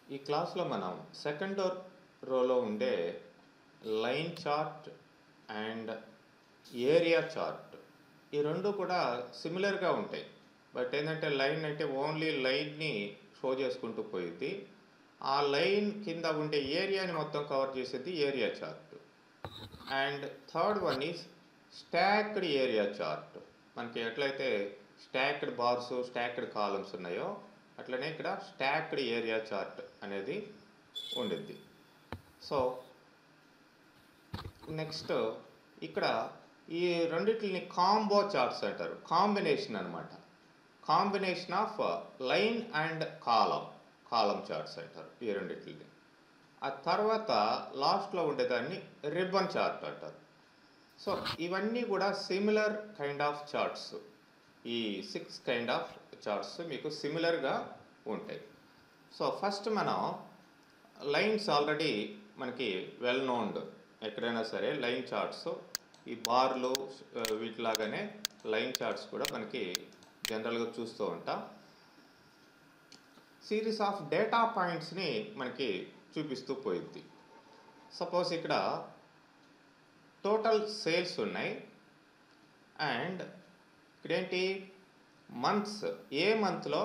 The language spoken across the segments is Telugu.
ఈ క్లాస్లో మనం సెకండ్ రోలో ఉండే line chart and area chart ఈ రెండు కూడా సిమిలర్గా ఉంటాయి బట్ ఏంటంటే లైన్ అంటే ఓన్లీ లైన్ని షో చేసుకుంటూ పోయింది ఆ లైన్ కింద ఉండే ఏరియాని మొత్తం కవర్ చేసేది area chart and third one is stacked area chart మనకి ఎట్లయితే స్టాక్డ్ బార్స్ స్టాక్డ్ కాలమ్స్ ఉన్నాయో అట్లనే ఇక్కడ స్టాక్డ్ ఏరియా చార్ట్ అనేది ఉండిద్ది సో నెక్స్ట్ ఇక్కడ ఈ రెండిటిని కాంబో చార్ట్స్ అంటారు కాంబినేషన్ అనమాట combination of line and column column charts అంటారు ఈ రెండిటిని ఆ తర్వాత లాస్ట్లో ఉండేదాన్ని రిబ్బన్ చార్ట్ అంటారు సో ఇవన్నీ కూడా సిమిలర్ కైండ్ ఆఫ్ చార్ట్స్ ఈ సిక్స్ కైండ్ ఆఫ్ చార్ట్స్ మీకు సిమిలర్గా ఉంటాయి సో ఫస్ట్ మనం లైన్స్ ఆల్రెడీ మనకి వెల్ నోన్డ్ ఎక్కడైనా సరే లైన్ చార్ట్స్ ఈ బార్లు ఆ, వీటిలాగానే లైన్ చార్ట్స్ కూడా మనకి జనరల్గా చూస్తూ ఉంటాం సిరీస్ ఆఫ్ డేటా పాయింట్స్ని మనకి చూపిస్తూ పోయిద్ది సపోజ్ ఇక్కడ టోటల్ సేల్స్ ఉన్నాయి అండ్ ఇక్కడేంటి మంత్స్ ఏ మంత్లో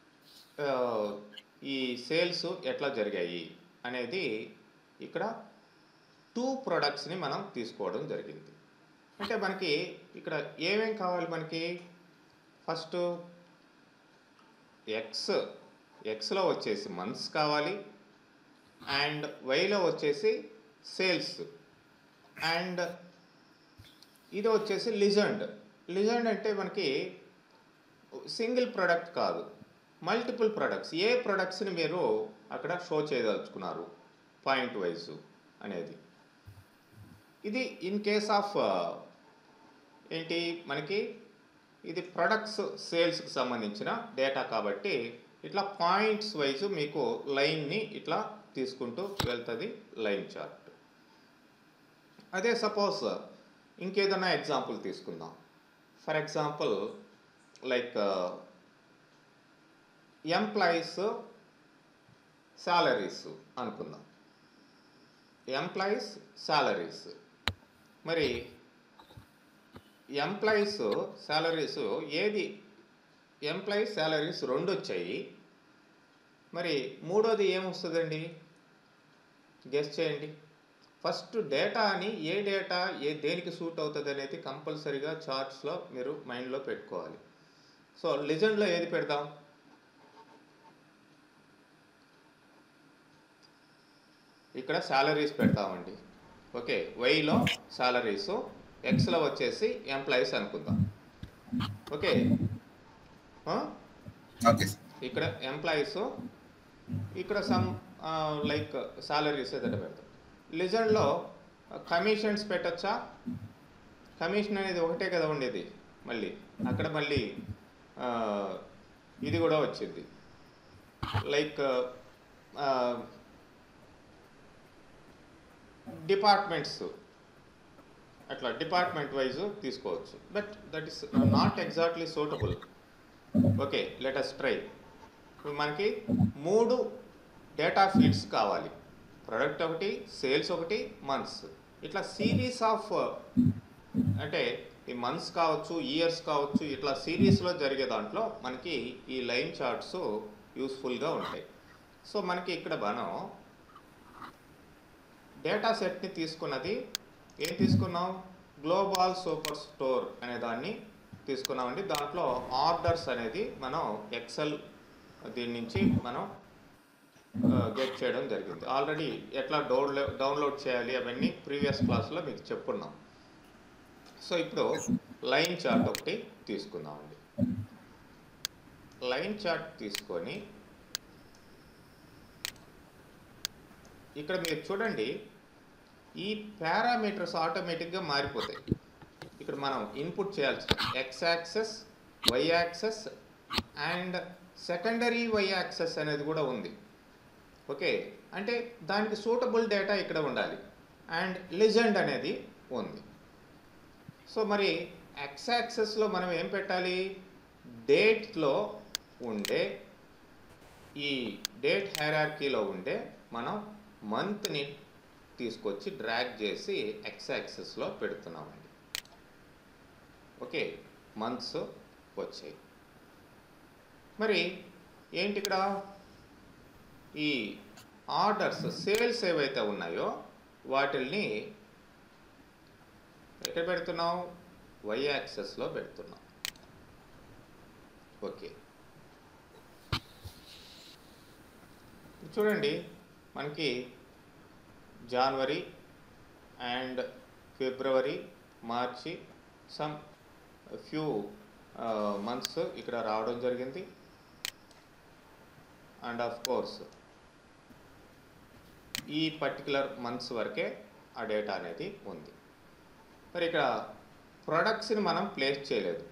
ఈ సేల్స్ ఎట్లా జరిగాయి అనేది ఇక్కడ టూ ప్రొడక్ట్స్ని మనం తీసుకోవడం జరిగింది అంటే మనకి ఇక్కడ ఏమేం కావాలి మనకి ఫస్ట్ ఎక్స్ ఎక్స్లో వచ్చేసి మంత్స్ కావాలి అండ్ వైలో వచ్చేసి సేల్స్ అండ్ ఇది వచ్చేసి లిజండ్ లిజండ్ అంటే మనకి సింగిల్ ప్రోడక్ట్ కాదు మల్టిపుల్ ప్రొడక్ట్స్ ఏ ప్రొడక్ట్స్ని మీరు అక్కడ షో చేయదలుచుకున్నారు పాయింట్ వైజ్ అనేది ఇది ఇన్ కేస్ ఆఫ్ ఏంటి మనకి ఇది ప్రొడక్ట్స్ సేల్స్కి సంబంధించిన డేటా కాబట్టి ఇట్లా పాయింట్స్ వైజ్ మీకు లైన్ని ఇట్లా తీసుకుంటూ వెళ్తుంది లైన్ చార్ట్ అదే సపోజ్ ఇంకేదైనా ఎగ్జాంపుల్ తీసుకుందాం for example like employees salaries అనుకుందాం ఎంప్లాయీస్ శాలరీస్ మరి ఎంప్లాయీస్ శాలరీస్ ఏది ఎంప్లాయీస్ శాలరీస్ రెండు వచ్చాయి మరి మూడోది ఏమొస్తుందండి గెస్ చేయండి ఫస్ట్ డేటా అని ఏ డేటా ఏ దేనికి సూట్ అవుతుంది అనేది కంపల్సరీగా చార్ట్స్లో మీరు మైండ్లో పెట్టుకోవాలి సో లిజెండ్లో ఏది పెడదాం ఇక్కడ శాలరీస్ పెడతామండి ఓకే వైలో శాలరీస్ ఎక్స్లో వచ్చేసి ఎంప్లాయీస్ అనుకుందాం ఓకే ఆ? ఓకే సార్ ఇక్కడ ఎంప్లాయీస్ ఇక్కడ సమ్ లైక్ సాలరీస్ ఏదైనా పెడతాం లిజన్లో కమిషన్స్ పెట్టచ్చా కమిషన్ అనేది ఒకటే కదా ఉండేది మళ్ళీ అక్కడ మళ్ళీ ఆ, ఇది కూడా వచ్చింది లైక్ డిపార్ట్మెంట్స్ అట్లా డిపార్ట్మెంట్ వైజ్ తీసుకోవచ్చు but that is not exactly suitable okay let us try ఇప్పుడు మనకి మూడు డేటా ఫీడ్స్ కావాలి ప్రొడక్ట్ ఒకటి సేల్స్ ఒకటి మంత్స్ ఇట్లా సిరీస్ ఆఫ్ అంటే ఈ మంత్స్ కావచ్చు ఇయర్స్ కావచ్చు ఇట్లా సిరీస్లో జరిగే దాంట్లో మనకి ఈ లైన్ చార్ట్స్ యూస్ఫుల్గా ఉంటాయి సో మనకి ఇక్కడ మనం డేటా సెట్ని తీసుకున్నది ఏం తీసుకున్నాం గ్లోబల్ సూపర్ స్టోర్ అనే దాన్ని తీసుకున్నామండి దాంట్లో ఆర్డర్స్ అనేది మనం ఎక్సెల్ దీని నుంచి మనం గెట్ చేయడం జరిగింది ఆల్రెడీ ఎట్లా డౌన్లో డౌన్లోడ్ చేయాలి అవన్నీ ప్రీవియస్ క్లాస్లో మీకు చెప్పున్నాం సో ఇప్పుడు లైన్ చార్ట్ ఒకటి తీసుకుందామండి లైన్ చార్ట్ తీసుకొని ఇక్కడ మీరు చూడండి ఈ పారామీటర్స్ ఆటోమేటిక్గా మారిపోతాయి ఇక్కడ మనం ఇన్పుట్ చేయాల్సిన X axis Y axis and secondary Y axis అనేది కూడా ఉంది ఓకే అంటే దానికి సూటబుల్ డేటా ఇక్కడ ఉండాలి అండ్ లిజెండ్ అనేది ఉంది సో మరి ఎక్స్ యాక్సెస్లో మనం ఏం పెట్టాలి డేట్లో ఉండే ఈ డేట్ హైరార్కీలో ఉండే మనం మంత్ని తీసుకొచ్చి డ్రాగ్ చేసి ఎక్స్ యాక్సెస్లో పెడుతున్నామండి ఓకే మంత్స్ వచ్చాయి మరి ఏంటి ఇక్కడ ఈ ఆర్డర్స్ సేల్స్ ఏవైతే ఉన్నాయో వాటిల్ని ఎక్కడ పెడుతున్నాం వై యాక్సెస్లో పెడుతున్నాం ఓకే చూడండి మనకి January and February March some few months ఇక్కడ రావడం జరిగింది అండ్ ఆఫ్ కోర్స్ ఈ పర్టికులర్ మంత్స్ వరకే ఆ డేటా అనేది ఉంది మరి ఇక్కడ ప్రొడక్ట్స్ని మనం ప్లేస్ చేయలేదు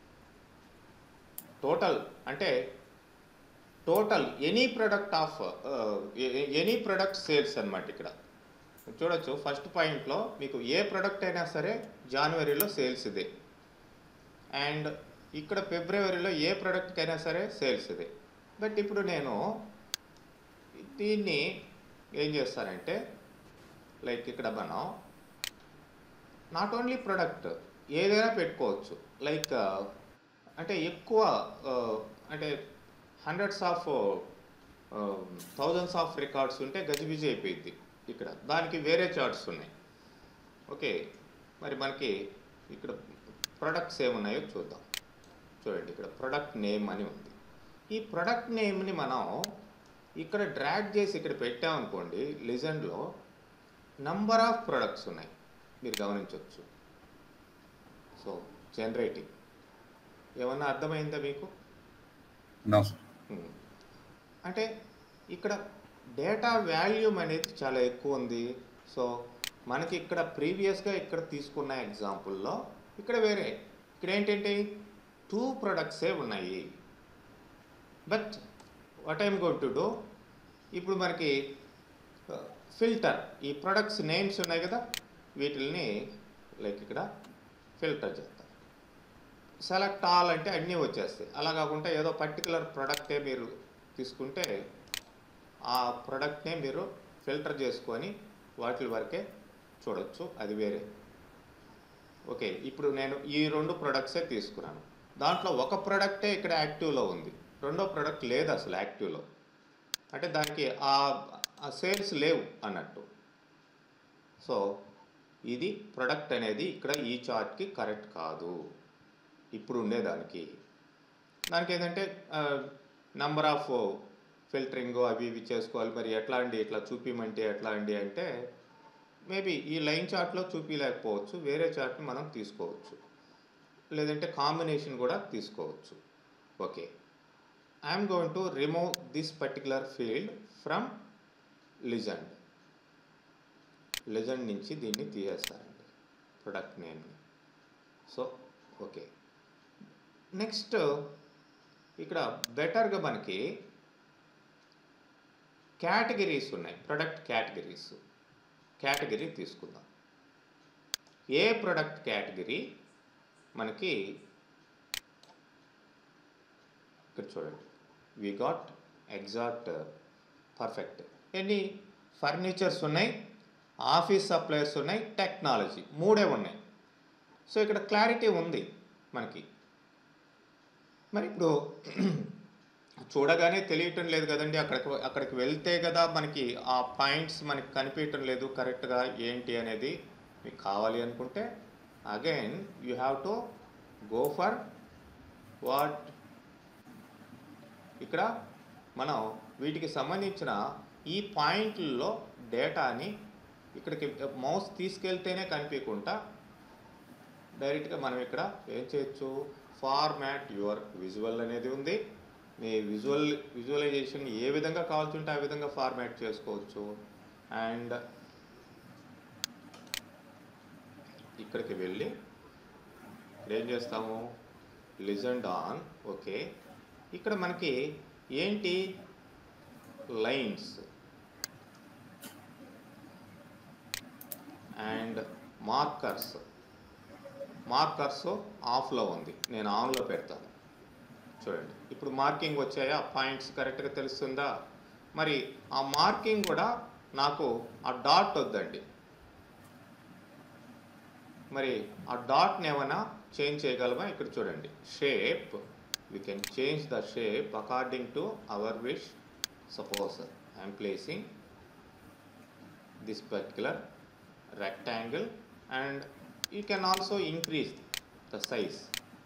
టోటల్ అంటే total any product of any product sales అనమాట ఇక్కడ చూడొచ్చు ఫస్ట్ పాయింట్లో మీకు ఏ ప్రొడక్ట్ అయినా సరే జనవరిలో సేల్స్ ఇదే అండ్ ఇక్కడ ఫిబ్రవరిలో ఏ ప్రోడక్ట్కి అయినా సరే సేల్స్ ఇదే బట్ ఇప్పుడు నేను దీన్ని ఏం చేస్తానంటే లైక్ ఇక్కడ మనం నాట్ ఓన్లీ ప్రొడక్ట్ ఏదైనా పెట్టుకోవచ్చు లైక్ అంటే ఎక్కువ అంటే hundreds of thousands of records ఉంటే గజిబిజి అయిపోయింది ఇక్కడ దానికి వేరే చార్ట్స్ ఉన్నాయి ఓకే మరి మనకి ఇక్కడ ప్రొడక్ట్స్ ఏమున్నాయో చూద్దాం చూడండి ఇక్కడ ప్రొడక్ట్ నేమ్ అని ఉంది ఈ ప్రొడక్ట్ నేమ్ని మనం ఇక్కడ డ్రాగ్ చేసి ఇక్కడ పెట్టామనుకోండి లిజన్లో నంబర్ ఆఫ్ ప్రొడక్ట్స్ ఉన్నాయి మీరు గమనించవచ్చు సో జనరేటింగ్ ఏమన్నా అర్థమైందా మీకు నో సార్ Hmm. అంటే ఇక్కడ డేటా వాల్యూమ్ అనేది చాలా ఎక్కువ ఉంది సో మనకి ఇక్కడ ప్రీవియస్గా ఇక్కడ తీసుకున్న ఎగ్జాంపుల్లో ఇక్కడ వేరే ఇక్కడ ఏంటంటే టూ ప్రొడక్ట్సే ఉన్నాయి but what I'm going to do ఇప్పుడు మనకి ఫిల్టర్ ఈ ప్రొడక్ట్స్ నేమ్స్ ఉన్నాయి కదా వీటిల్ని లైక్ ఇక్కడ ఫిల్టర్ చేస్తాం సెలెక్ట్ ఆల్ అంటే అన్నీ వచ్చేస్తాయి అలా కాకుండా ఏదో పర్టికులర్ ప్రోడక్టే మీరు తీసుకుంటే ఆ ప్రోడక్ట్నే మీరు ఫిల్టర్ చేసుకొని వాటి వరకే చూడొచ్చు అది వేరే ఓకే ఇప్పుడు నేను ఈ రెండు ప్రొడక్ట్సే తీసుకున్నాను దాంట్లో ఒక ప్రోడక్టే ఇక్కడ యాక్టివ్లో ఉంది రెండో ప్రోడక్ట్ లేదు అసలు యాక్టివ్లో అంటే దానికి ఆ సేల్స్ లేవు అన్నట్టు సో ఇది ప్రొడక్ట్ అనేది ఇక్కడ ఈ చార్ట్కి కరెక్ట్ కాదు ఇప్పుడు ఉండేదానికి దానికి ఏంటంటే నంబర్ ఆఫ్ ఫిల్టరింగ్ అవి ఇవి చేసుకోవాలి మరి ఎట్లా అండి ఇట్లా చూపిమంటే ఎట్లా అండి అంటే మేబీ ఈ లైన్ చార్ట్లో చూపించలేకపోవచ్చు వేరే చార్ట్ని మనం తీసుకోవచ్చు లేదంటే కాంబినేషన్ కూడా తీసుకోవచ్చు okay I'm going to remove this particular field from legend legend నుంచి దీన్ని తీసేస్తారండి ప్రొడక్ట్ నేమ్ని సో ఓకే నెక్స్ట్ ఇక్కడ బెటర్గా మనకి కేటగిరీస్ ఉన్నాయి ప్రొడక్ట్ కేటగిరీస్ కేటగిరీ తీసుకుందాం ఏ ప్రొడక్ట్ కేటగిరీ మనకి ఇక్కడ చూడండి వి గాట్ ఎగ్జాక్ట్ పర్ఫెక్ట్ ఎన్ని ఫర్నిచర్స్ ఉన్నాయి ఆఫీస్ సప్లైర్స్ ఉన్నాయి టెక్నాలజీ మూడే ఉన్నాయి సో ఇక్కడ క్లారిటీ ఉంది మనకి మరి ఇప్పుడు చూడగానే తెలియటం లేదు కదండి అక్కడికి అక్కడికి వెళ్తే కదా మనకి ఆ పాయింట్స్ మనకి కనిపించటం లేదు కరెక్ట్గా ఏంటి అనేది మీకు కావాలి అనుకుంటే again you have to go for what ఇక్కడ మనం వీటికి సంబంధించిన ఈ పాయింట్లలో డేటాని ఇక్కడికి మౌస్ తీసుకెళ్తేనే కనిపించకుండా డైరెక్ట్గా మనం ఇక్కడ ఏం చేయొచ్చు ఫార్మాట్ యువర్ విజువల్ అనేది ఉంది మీ విజువల్ విజువలైజేషన్ ఏ విధంగా కావాల్సి ఉంటే ఆ విధంగా ఫార్మాట్ చేసుకోవచ్చు అండ్ ఇక్కడికి వెళ్ళి ఇక్కడ ఏం చేస్తాము లిజండ్ ఆన్ ఓకే ఇక్కడ మనకి ఏంటి లైన్స్ అండ్ మార్కర్స్ మార్కర్స్ ఆఫ్లో ఉంది నేను ఆన్లో పెడతాను చూడండి ఇప్పుడు మార్కింగ్ వచ్చాయా పాయింట్స్ కరెక్ట్గా తెలుస్తుందా మరి ఆ మార్కింగ్ కూడా నాకు ఆ డాట్ వద్దండి మరి ఆ డాట్ని ఏమైనా చేంజ్ చేయగలమా ఇక్కడ చూడండి shape we can change the shape according to our wish suppose I'm placing this particular rectangle and you can also increase the size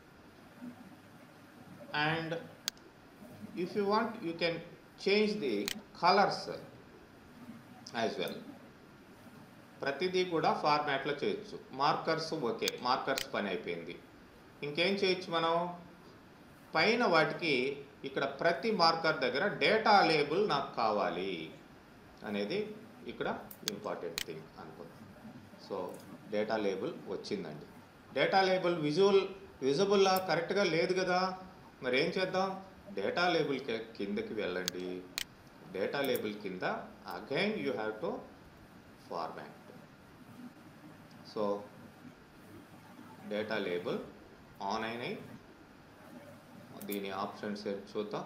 and if you want you can change the colors as well ప్రతిదీ కూడా ఫార్మాట్లో చేయొచ్చు మార్కర్స్ ఓకే మార్కర్స్ పని అయిపోయింది ఇంకేం చేయొచ్చు మనం పైన వాటికి ఇక్కడ ప్రతి మార్కర్ దగ్గర డేటా లేబుల్ నాకు కావాలి అనేది ఇక్కడ ఇంపార్టెంట్ థింగ్ అనుకుందాం సో డేటా లేబుల్ వచ్చిందండి డేటా లేబుల్ విజువల్ విజిబుల్లా కరెక్ట్గా లేదు కదా మరి ఏం చేద్దాం డేటా లేబుల్ కిందకి వెళ్ళండి డేటా లేబుల్ కింద again you have to format so data label on అయినాయి దీని ఆప్షన్స్ ఏంటి చూద్దాం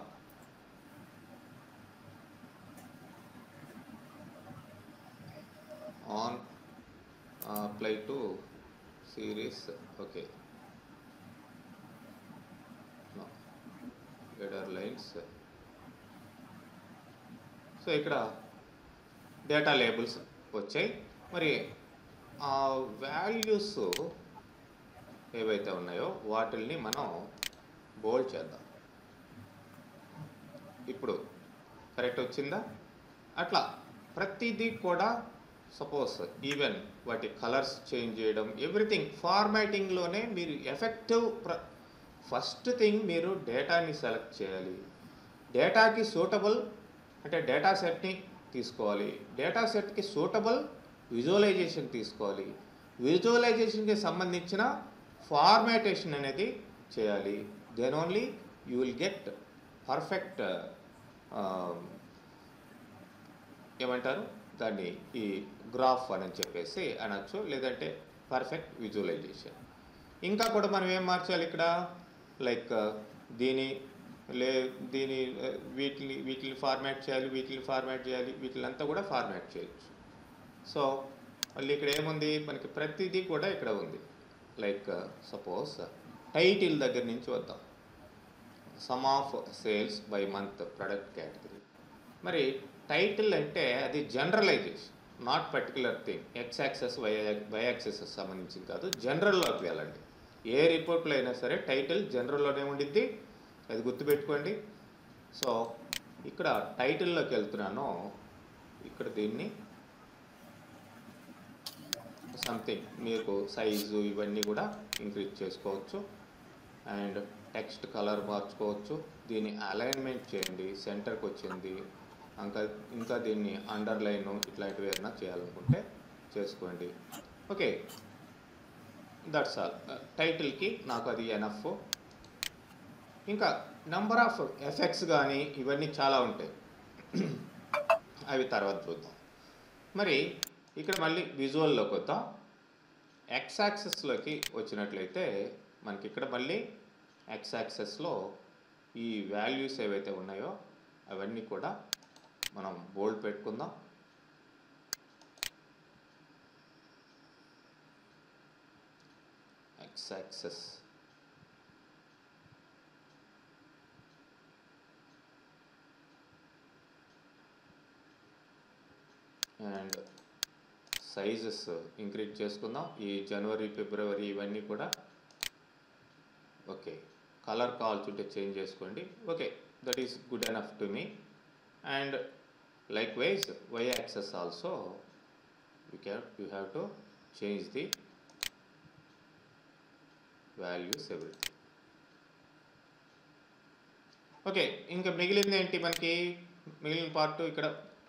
on uh, apply to series okay no header lines so ఇక్కడ డేటా లేబుల్స్ వచ్చాయి మరి ఆ వాల్యూస్ ఏవైతే ఉన్నాయో వాటిల్ని మనం బోల్డ్ చేద్దాం ఇప్పుడు కరెక్ట్ వచ్చిందా అట్లా ప్రతిదీ కూడా సపోజ్ ఈవెన్ వాటి కలర్స్ చేంజ్ చేయడం ఎవ్రీథింగ్ ఫార్మాటింగ్లోనే మీరు ఎఫెక్టివ్ ప్ర ఫస్ట్ థింగ్ మీరు డేటాని సెలెక్ట్ చేయాలి డేటాకి సూటబుల్ అంటే డేటా సెట్ని తీసుకోవాలి డేటా సెట్కి సూటబుల్ విజువలైజేషన్ తీసుకోవాలి విజువలైజేషన్కి సంబంధించిన ఫార్మాటేషన్ అనేది చేయాలి then only you will get perfect ఏమంటారు దాన్ని ఈ గ్రాఫ్ అని చెప్పేసి అనొచ్చు లేదంటే పర్ఫెక్ట్ విజువలైజేషన్ ఇంకా కూడా మనం ఏం మార్చాలి ఇక్కడ లైక్ దీని లే దీని ఆ, వీటిని వీటిని ఫార్మాట్ చేయాలి వీటిని ఫార్మాట్ చేయాలి వీటిలంతా కూడా ఫార్మాట్ చేయొచ్చు సో మళ్ళీ ఇక్కడ ఏముంది మనకి ప్రతిదీ కూడా ఇక్కడ ఉంది లైక్ సపోజ్ టైటిల్ దగ్గర నుంచి వద్దాం sum of sales by month product category మరి టైటిల్ అంటే అది generalization not particular thing X axis Y Y axis సంబంధించింది కాదు జనరల్లోకి వెళ్ళండి ఏ రిపోర్ట్లో అయినా సరే టైటిల్ జనరల్లోనే ఉండిద్ది అది గుర్తుపెట్టుకోండి సో ఇక్కడ టైటిల్లోకి వెళ్తున్నాను ఇక్కడ దీన్ని సంథింగ్ మీకు సైజు ఇవన్నీ కూడా ఇంక్రీజ్ చేసుకోవచ్చు అండ్ టెక్స్ట్ కలర్ మార్చుకోవచ్చు దీన్ని అలైన్మెంట్ చేయండి సెంటర్కి వచ్చింది ఇంకా ఇంకా దీన్ని అండర్లైన్ ఇట్లాంటివి ఏమైనా చేయాలనుకుంటే చేసుకోండి ఓకే దట్స్ ఆల్ టైటిల్కి నాకు అది ఎనఫ్ ఇంకా నెంబర్ ఆఫ్ ఎఫెక్ట్స్ కానీ ఇవన్నీ చాలా ఉంటాయి అవి తర్వాత చూద్దాం మరి ఇక్కడ మళ్ళీ విజువల్లోకి వద్దాం ఎక్స్ యాక్సెస్లోకి వచ్చినట్లయితే మనకి ఇక్కడ మళ్ళీ ఎక్స్ యాక్సెస్లో ఈ వాల్యూస్ ఏవైతే ఉన్నాయో అవన్నీ కూడా మనం బోల్డ్ పెట్టుకుందాం X axis and sizes increase చేసుకుందాం ఈ జనవరి ఫిబ్రవరి ఇవన్నీ కూడా ఓకే కలర్ కావాల్సింటే చేంజ్ చేసుకోండి okay that is good enough to me and likewise Y axis also you can you have to change the values everything okay ఇంకా మిగిలింది ఏంటి మనకి మిగిలిన పార్ట్ ఇక్కడ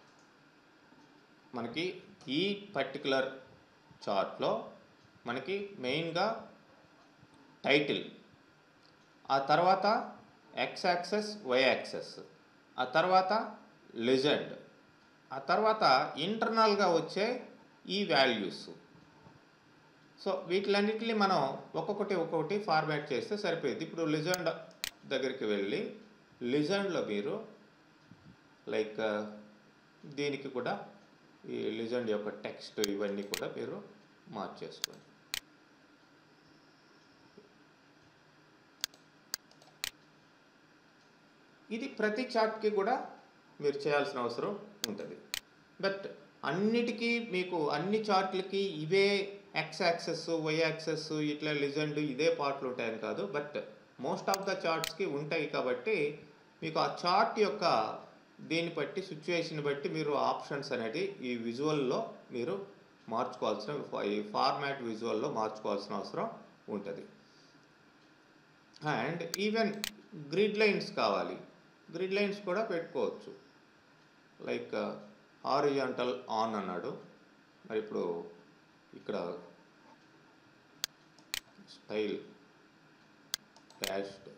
మనకి ఈ పర్టికులర్ చార్ట్లో మనకి మెయిన్గా టైటిల్ ఆ తర్వాత ఎక్స్ యాక్సెస్ వై యాక్సెస్ ఆ తర్వాత లిజెండ్ ఆ తర్వాత ఇంటర్నల్గా వచ్చే ఈ వాల్యూస్ సో వీటిలన్నిటిని మనం ఒక్కొక్కటి ఒక్కొక్కటి ఫార్మాట్ చేస్తే సరిపోయింది ఇప్పుడు లిజెండ్ దగ్గరికి వెళ్ళి లిజండ్లో మీరు లైక్ దీనికి కూడా ఈ లిజండ్ యొక్క టెక్స్ట్ ఇవన్నీ కూడా మీరు మార్చేసుకోండి ఇది ప్రతి చార్ట్కి కూడా మీరు చేయాల్సిన అవసరం ఉంటుంది బట్ అన్నిటికీ మీకు అన్ని చార్ట్లకి ఇవే ఎక్స్ యాక్సెస్ వై యాక్సెస్ ఇట్లా లిజెండ్ ఇదే పార్ట్లు ఉంటాయని కాదు బట్ మోస్ట్ ఆఫ్ ద చార్ట్స్కి ఉంటాయి కాబట్టి మీకు ఆ చార్ట్ యొక్క దీన్ని బట్టి సిచ్యువేషన్ బట్టి మీరు ఆప్షన్స్ అనేది ఈ విజువల్లో మీరు మార్చుకోవాల్సిన ఈ ఫార్మాట్ విజువల్లో మార్చుకోవాల్సిన అవసరం ఉంటుంది అండ్ ఈవెన్ గ్రిడ్ లైన్స్ కావాలి గ్రిడ్ లైన్స్ కూడా పెట్టుకోవచ్చు లైక్ హారిజాంటల్ ఆన్ అన్నాడు మరి ఇప్పుడు ఇక్కడ స్టైల్ డాష్డ్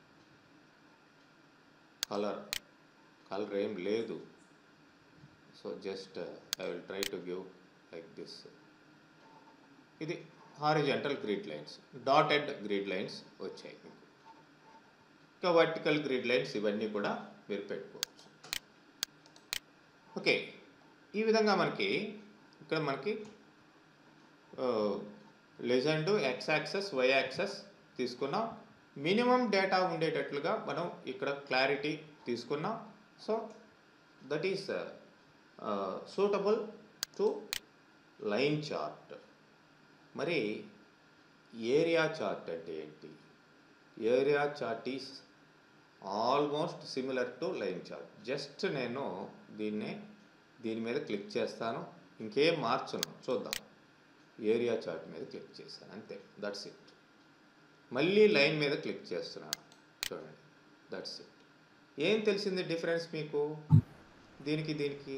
కలర్ కలర్ ఏం లేదు so just I will try to give like this ఇది horizontal grid lines dotted grid lines వచ్చాయి మీకు ఇంకా వర్టికల్ గ్రిడ్ లైన్స్ ఇవన్నీ కూడా మీరు పెట్టుకోవచ్చు ఓకే ఈ విధంగా మనకి ఇక్కడ మనకి legend X axis Y axis తీసుకున్నాం మినిమం డేటా ఉండేటట్లుగా మనం ఇక్కడ క్లారిటీ తీసుకున్నాం so that is suitable to line chart మరి ఏరియా చార్ట్ అంటే ఏంటి area chart is almost similar to line chart just నేను దీన్నే దీని మీద క్లిక్ చేస్తాను ఇంకేం మార్చను చూద్దాం ఏరియా చార్ట్ మీద క్లిక్ చేశాను అంతే దట్స్ ఇట్ మళ్ళీ లైన్ మీద క్లిక్ చేస్తున్నాను చూడండి దట్స్ ఇట్ ఏం తెలిసింది డిఫరెన్స్ మీకు దీనికి దీనికి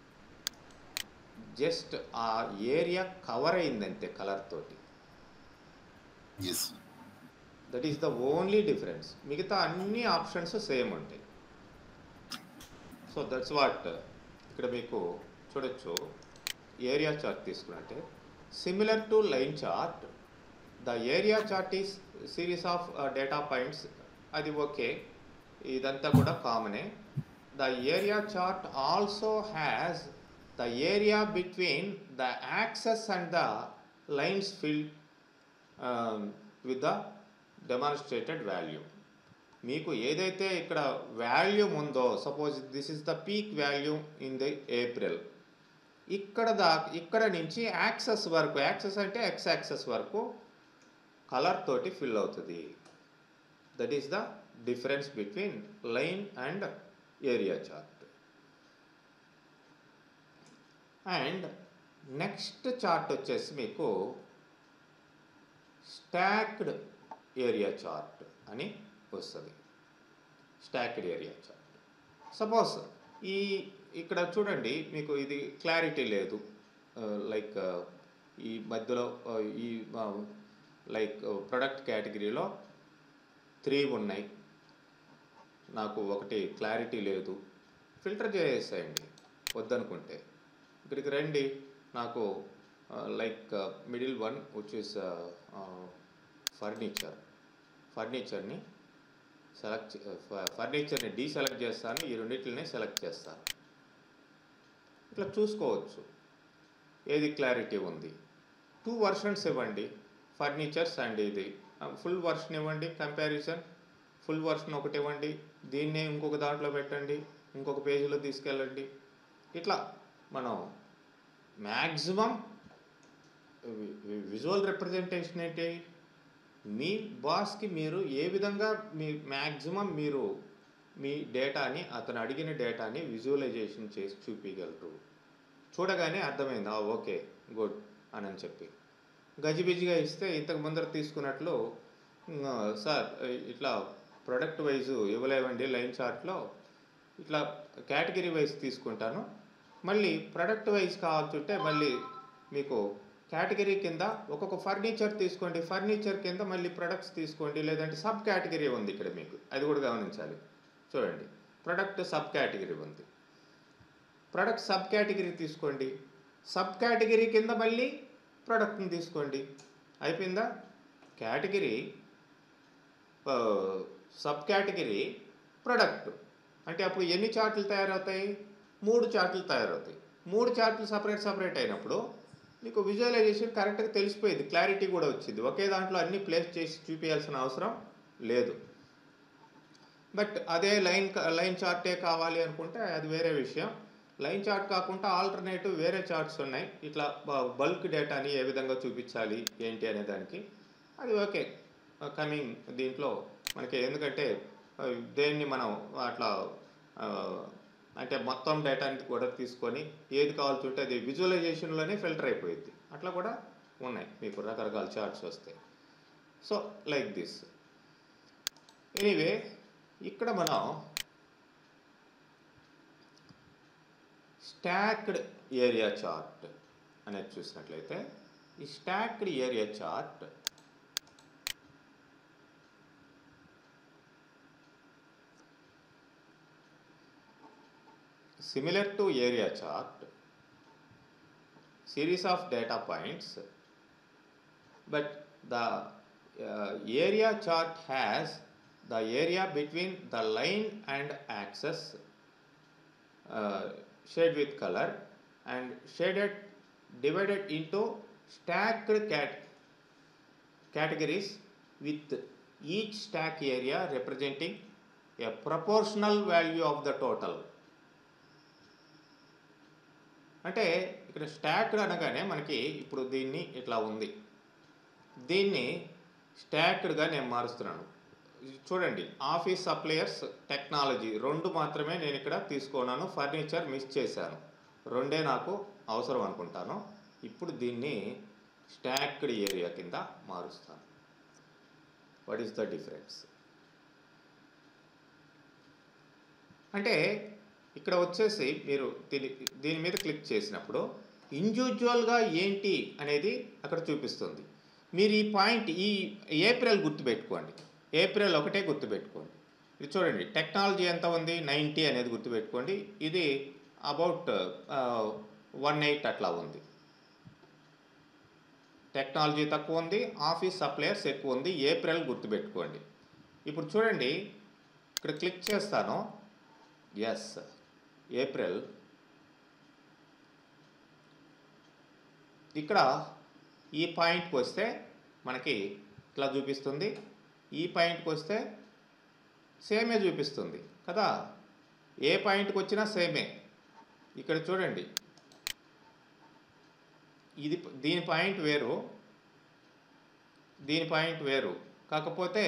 జస్ట్ ఆ ఏరియా కవర్ అయిందంతే కలర్ తోటి yes that is the only difference మిగతా అన్ని ఆప్షన్స్ సేమ్ ఉంటాయి సో దట్స్ వాట్ ఇక్కడ మీకు చూడొచ్చు ఏరియా చార్ట్ తీసుకున్నట్టే similar to line chart the area chart is series of data points అది ఓకే ఇదంతా కూడా కామనే the area chart also has the area between the axis and the lines filled with the demonstrated value మీకు ఏదైతే ఇక్కడ వాల్యూమ్ ఉందో suppose this is the peak value in the April ఇక్కడ దా ఇక్కడ నుంచి యాక్సెస్ వరకు యాక్సెస్ అంటే ఎక్స్ యాక్సెస్ వరకు కలర్ తోటి ఫిల్ అవుతుంది that is the difference between line and area chart and next chart వచ్చేసి మీకు స్టాక్డ్ ఏరియా చార్ట్ అని వస్తుంది స్టాక్డ్ ఏరియా చార్ట్ సపోజ్ ఈ ఇక్కడ చూడండి మీకు ఇది క్లారిటీ లేదు లైక్ ఈ మధ్యలో ఆ, ఈ లైక్ ప్రొడక్ట్ కేటగిరీలో త్రీ ఉన్నాయి నాకు ఒకటి క్లారిటీ లేదు ఫిల్టర్ చేసేయండి వద్దనుకుంటే ఇక్కడికి రండి నాకు like middle one which is furniture ఫర్నిచర్ని సెలెక్ట్ ఫర్నిచర్ని డీసెలెక్ట్ చేస్తాను ఈ రెండింటిని సెలెక్ట్ చేస్తాను ఇట్లా చూసుకోవచ్చు ఏది క్లారిటీ ఉంది టూ వర్షన్స్ ఇవ్వండి ఫర్నిచర్స్ అండ్ ఇది ఫుల్ వర్షన్ ఇవ్వండి కంపారిజన్ ఫుల్ వర్షన్ ఒకటి ఇవ్వండి దీన్నే ఇంకొక దాంట్లో పెట్టండి ఇంకొక పేజీలో తీసుకెళ్ళండి ఇట్లా మనం మ్యాక్సిమం విజువల్ రిప్రజెంటేషన్ ఏంటి మీ బాస్కి మీరు ఏ విధంగా మీ మ్యాక్సిమం మీరు మీ డేటాని అతను అడిగిన డేటాని విజువలైజేషన్ చేసి చూపించగలరు చూడగానే అర్థమైంది "ఆ, ఓకే గుడ్ అని అని చెప్పి గజిబిజిగా ఇస్తే ఇంతకు ముందర తీసుకున్నట్లు "ఉమ్, సార్ ఇట్లా ప్రొడక్ట్ వైజ్ ఇవ్వలేవండి లైన్ చార్ట్లో ఇట్లా కేటగిరీ వైజ్ తీసుకుంటాను మళ్ళీ ప్రొడక్ట్ వైజ్ కావాల్సింటే మళ్ళీ మీకు కేటగిరీ కింద ఒక్కొక్క ఫర్నిచర్ తీసుకోండి ఫర్నిచర్ కింద మళ్ళీ ప్రొడక్ట్స్ తీసుకోండి లేదంటే సబ్ కేటగిరీ ఉంది ఇక్కడ మీకు అది కూడా గమనించాలి చూడండి ప్రొడక్ట్ సబ్ కేటగిరీ ఉంది ప్రొడక్ట్ సబ్ కేటగిరీ తీసుకోండి సబ్ కేటగిరీ కింద మళ్ళీ ప్రోడక్ట్ని తీసుకోండి అయిపోయిందా కేటగిరీ సబ్ కేటగిరీ ప్రొడక్ట్ అంటే అప్పుడు ఎన్ని చార్ట్లు తయారవుతాయి మూడు చార్ట్లు తయారవుతాయి మూడు చార్ట్లు సపరేట్ సపరేట్ అయినప్పుడు మీకు విజువలైజేషన్ కరెక్ట్గా తెలిసిపోయింది క్లారిటీ కూడా వచ్చింది ఒకే దాంట్లో అన్ని ప్లేస్ చేసి చూపించాల్సిన అవసరం లేదు బట్ అదే లైన్ లైన్ చార్టే కావాలి అనుకుంటే అది వేరే విషయం లైన్ చార్ట్ కాకుండా ఆల్టర్నేటివ్ వేరే చార్ట్స్ ఉన్నాయి ఇట్లా బల్క్ డేటాని ఏ విధంగా చూపించాలి ఏంటి అనే దానికి అది ఓకే కమింగ్ దీంట్లో మనకి ఎందుకంటే ఆ, దేన్ని మనం అట్లా ఆ, అంటే మొత్తం డేటాని కూడా తీసుకొని ఏది కావాల్సి ఉంటే అది విజువలైజేషన్లోనే ఫిల్టర్ అయిపోయింది అట్లా కూడా ఉన్నాయి మీకు రకరకాల చార్ట్స్ వస్తాయి సో లైక్ దిస్ ఎనీవే ఇక్కడ మనం స్టాక్డ్ ఏరియా చార్ట్ అనేది చూసినట్లయితే ఈ stacked area chart similar to area chart series of data points but the uh, area chart has the area between the line and axis uh, shade with color and shaded divided into stacked cat- categories with each stack area representing a proportional value of the total అంటే ఇక్కడ స్టాక్డ్ అనగానే మనకి ఇప్పుడు దీన్ని ఇట్లా ఉంది దీన్ని స్టాక్డ్గా నేను మారుస్తున్నాను ఇది చూడండి ఆఫీస్ సప్లయర్స్ టెక్నాలజీ రెండు మాత్రమే నేను ఇక్కడ తీసుకున్నాను ఫర్నిచర్ మిస్ చేశాను రెండే నాకు అవసరం అనుకుంటాను ఇప్పుడు దీన్ని స్టాక్డ్ ఏరియా కింద మారుస్తాను వాట్ ఈస్ ద డిఫరెన్స్ అంటే ఇక్కడ వచ్చేసి మీరు దీని దీని మీద క్లిక్ చేసినప్పుడు ఇండివిజువల్గా ఏంటి అనేది అక్కడ చూపిస్తుంది మీరు ఈ పాయింట్ ఈ ఏప్రిల్ గుర్తుపెట్టుకోండి ఏప్రిల్ ఒకటే గుర్తుపెట్టుకోండి ఇది చూడండి టెక్నాలజీ ఎంత ఉంది నైంటీ అనేది గుర్తుపెట్టుకోండి ఇది అబౌట్ వన్ ఎయిట్ అట్లా ఉంది టెక్నాలజీ తక్కువ ఉంది ఆఫీస్ సప్లయర్స్ ఎక్కువ ఉంది ఏప్రిల్ గుర్తుపెట్టుకోండి ఇప్పుడు చూడండి ఇక్కడ క్లిక్ చేస్తాను ఎస్ ఏప్రిల్ ఇక్కడ ఈ పాయింట్కి వస్తే మనకి ఇట్లా చూపిస్తుంది ఈ పాయింట్కి వస్తే సేమే చూపిస్తుంది కదా ఏ పాయింట్కి వచ్చినా సేమే ఇక్కడ చూడండి ఇది దీని పాయింట్ వేరు దీని పాయింట్ వేరు కాకపోతే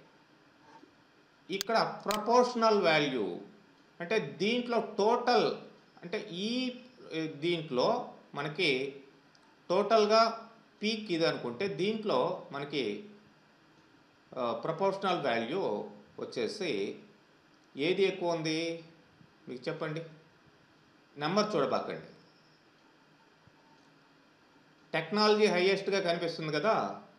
ఇక్కడ ప్రపోర్షనల్ వాల్యూ అంటే దీంట్లో టోటల్ అంటే ఈ ఏ, దీంట్లో మనకి టోటల్గా పీక్ ఇది అనుకుంటే దీంట్లో మనకి ప్రపోర్షనల్ వాల్యూ వచ్చేసి ఏది ఎక్కువ ఉంది మీకు చెప్పండి నెంబర్ చూడబాకండి టెక్నాలజీ హైయెస్ట్గా కనిపిస్తుంది కదా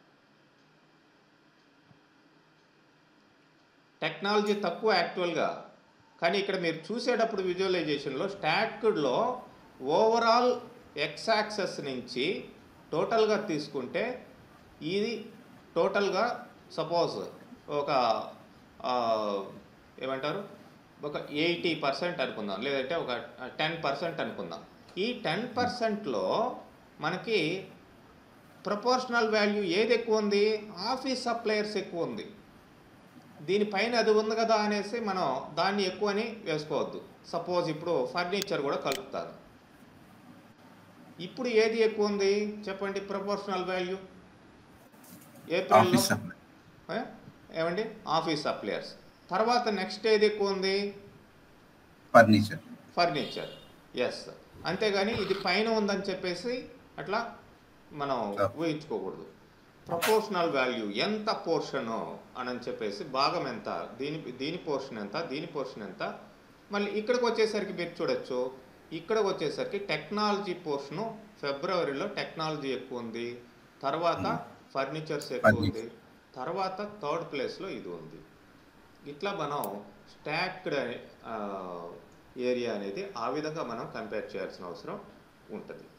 టెక్నాలజీ తక్కువ యాక్చువల్గా కానీ ఇక్కడ మీరు చూసేటప్పుడు విజువలైజేషన్లో స్టాక్డ్లో ఓవరాల్ ఎక్స్ యాక్సెస్ నుంచి టోటల్గా తీసుకుంటే ఇది టోటల్గా సపోజ్ ఒక ఆ, ఏమంటారు ఒక ఎయిటీ పర్సెంట్ అనుకుందాం లేదంటే ఒక టెన్ పర్సెంట్ అనుకుందాం ఈ టెన్ పర్సెంట్లో మనకి ప్రపోర్షనల్ వాల్యూ ఏది ఎక్కువ ఉంది ఆఫీస్ సప్లయర్స్ ఎక్కువ ఉంది దీనిపైన అది ఉంది కదా అనేసి మనం దాన్ని ఎక్కువ అని వేసుకోవద్దు సపోజ్ ఇప్పుడు ఫర్నిచర్ కూడా కలుపుతారు ఇప్పుడు ఏది ఎక్కువ ఉంది చెప్పండి ప్రపోర్షనల్ వాల్యూ ఏప్రిల్లో ఆఫీస్ సప్లై ఏ? ఏమండి ఆఫీస్ సప్లయర్స్ తర్వాత నెక్స్ట్ ఏది ఎక్కువ ఉంది ఫర్నిచర్ ఫర్నిచర్ ఎస్ అంతేగాని ఇది పైన ఉందని చెప్పేసి అట్లా మనం Yeah. ఊహించుకోకూడదు ప్రపోర్షనల్ వాల్యూ ఎంత పోర్షన్ అని చెప్పేసి భాగం ఎంత దీని దీని పోర్షన్ ఎంత దీని పోర్షన్ ఎంత మళ్ళీ ఇక్కడికి వచ్చేసరికి మీరు చూడొచ్చు ఇక్కడికి వచ్చేసరికి టెక్నాలజీ పోర్షను ఫిబ్రవరిలో టెక్నాలజీ ఎక్కువ ఉంది తర్వాత ఫర్నిచర్స్ ఎక్కువ ఉంది తర్వాత థర్డ్ ప్లేస్లో ఇది ఉంది ఇట్లా మనం స్టాక్డ్ ఏరియా అనేది ఆ విధంగా మనం కంపేర్ చేయాల్సిన అవసరం ఉంటుంది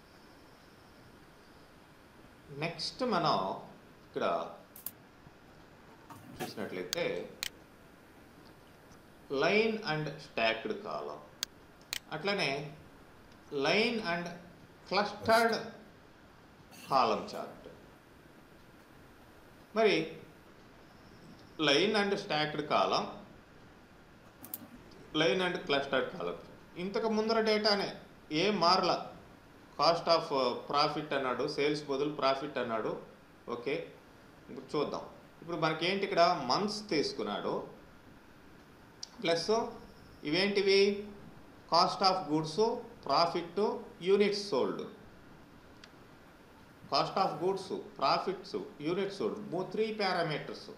నెక్స్ట్ మనం ఇక్కడ చూసినట్లయితే లైన్ అండ్ స్టాక్డ్ కాలం అట్లనే line and clustered column chart మరి line and stacked column line and clustered column ఇంతకు ముందర డేటానే ఏం మారల కాస్ట్ ఆఫ్ ప్రాఫిట్ అన్నాడు సేల్స్ బదులు ప్రాఫిట్ అన్నాడు ఓకే ఇప్పుడు చూద్దాం ఇప్పుడు మనకి ఏంటి ఇక్కడ మంత్స్ తీసుకున్నాడు ప్లస్ ఇవేంటివి cost of goods profit units sold cost of goods profits units sold మూ three parameters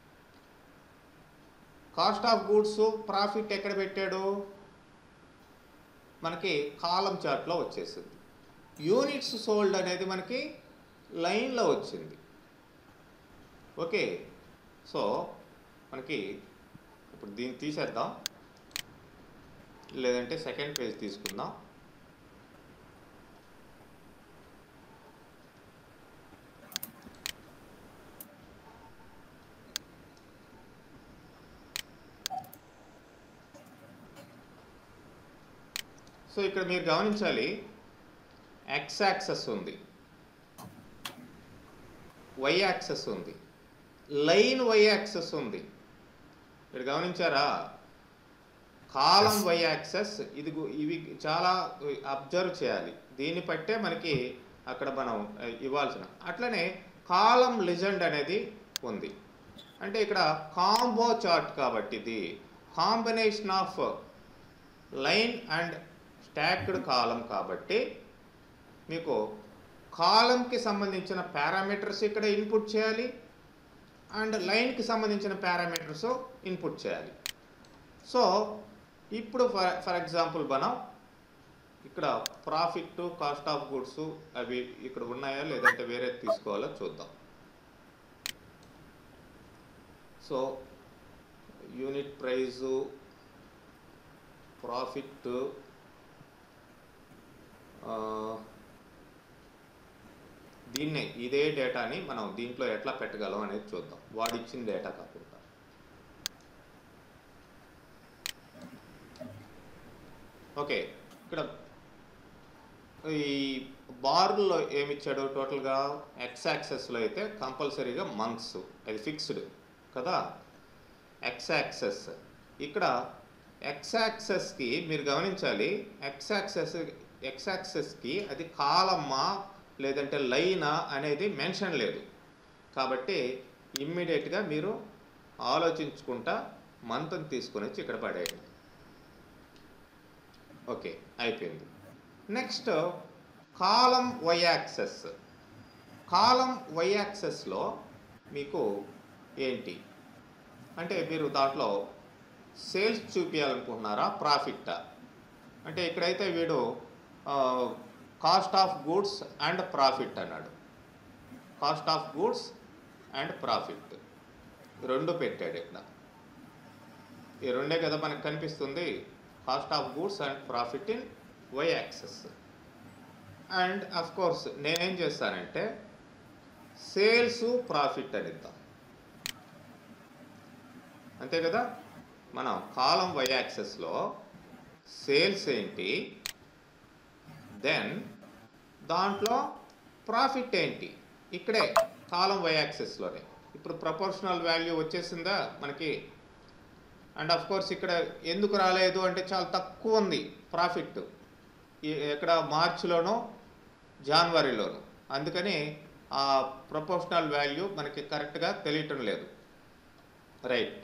cost of goods profit ఎక్కడ పెట్టాడు మనకి కాలం చార్ట్లో వచ్చేసింది యూనిట్స్ సోల్డ్ అనేది మనకి లైన్లో వచ్చింది ఓకే సో మనకి ఇప్పుడు దీన్ని తీసేద్దాం లేదంటే సెకండ్ పేజ్ తీసుకుందాం సో ఇక్కడ మీరు గమనించాలి ఎక్స్ యాక్సెస్ ఉంది వై యాక్సెస్ ఉంది లైన్ వై యాక్సెస్ ఉంది మీరు గమనించారా కాలం వై యాక్సెస్ ఇది గు- ఇవి చాలా అబ్జర్వ్ చేయాలి దీన్ని బట్టే మనకి అక్కడ మనం ఆ, ఇవ్వాల్సిన అట్లనే కాలం లిజెండ్ అనేది ఉంది అంటే ఇక్కడ కాంబో చార్ట్ కాబట్టి ఇది combination of line and stacked column కాబట్టి మీకు కాలంకి సంబంధించిన పారామీటర్స్ ఇక్కడ ఇన్పుట్ చేయాలి అండ్ లైన్కి సంబంధించిన పారామీటర్స్ ఇన్పుట్ చేయాలి సో ఇప్పుడు ఫర్ ఫర్ ఎగ్జాంపుల్ మనం ఇక్కడ ప్రాఫిట్ కాస్ట్ ఆఫ్ గుడ్స్ అవి ఇక్కడ ఉన్నాయా లేదంటే వేరే తీసుకోవాలో చూద్దాం సో యూనిట్ ప్రైజు ప్రాఫిట్ దీన్నే ఇదే డేటాని మనం దీంట్లో ఎట్లా పెట్టగలం అనేది చూద్దాం వాడు ఇచ్చిన డేటా కాకుండా ఓకే ఇక్కడ ఈ బార్లో ఏమిచ్చాడు టోటల్గా ఎక్స్ యాక్సెస్లో అయితే కంపల్సరీగా మంత్స్ అది ఫిక్స్డ్ కదా ఎక్స్ యాక్సెస్ ఇక్కడ ఎక్స్ యాక్సెస్కి మీరు గమనించాలి ఎక్స్ యాక్సెస్ ఎక్స్ యాక్సెస్కి అది కాలమ్మా లేదంటే లైనా అనేది మెన్షన్ లేదు కాబట్టి ఇమ్మీడియట్గా మీరు ఆలోచించుకుంటా మంత్ని తీసుకొని వచ్చి ఇక్కడ పడేయండి ఓకే అయిపోయింది next column Y axis column Y యాక్సెస్లో మీకు ఏంటి అంటే మీరు దాంట్లో సేల్స్ చూపించాలనుకుంటున్నారా ప్రాఫిట్టా అంటే ఇక్కడైతే వీడు cost of goods and profit అన్నాడు cost of goods and profit రెండు పెట్టాడు ఇక్కడ ఈ రెండే కదా మనకు కనిపిస్తుంది cost of goods and profit in Y axis and of course నేనేం చేస్తానంటే సేల్స్ ప్రాఫిట్ అని ఇద్దాం అంతే కదా మనం కాలం వై యాక్సెస్లో సేల్స్ ఏంటి దెన్ దాంట్లో ప్రాఫిట్ ఏంటి ఇక్కడే కాలం వై యాక్సెస్లోనే ఇప్పుడు ప్రపోర్షనల్ వాల్యూ వచ్చేసిందా మనకి అండ్ ఆఫ్ కోర్స్ ఇక్కడ ఎందుకు రాలేదు అంటే చాలా తక్కువ ఉంది ప్రాఫిట్ ఇక్కడ మార్చిలోనో జనవరిలోను అందుకని ఆ ప్రపోర్షనల్ వాల్యూ మనకి కరెక్ట్గా తెలియటం లేదు రైట్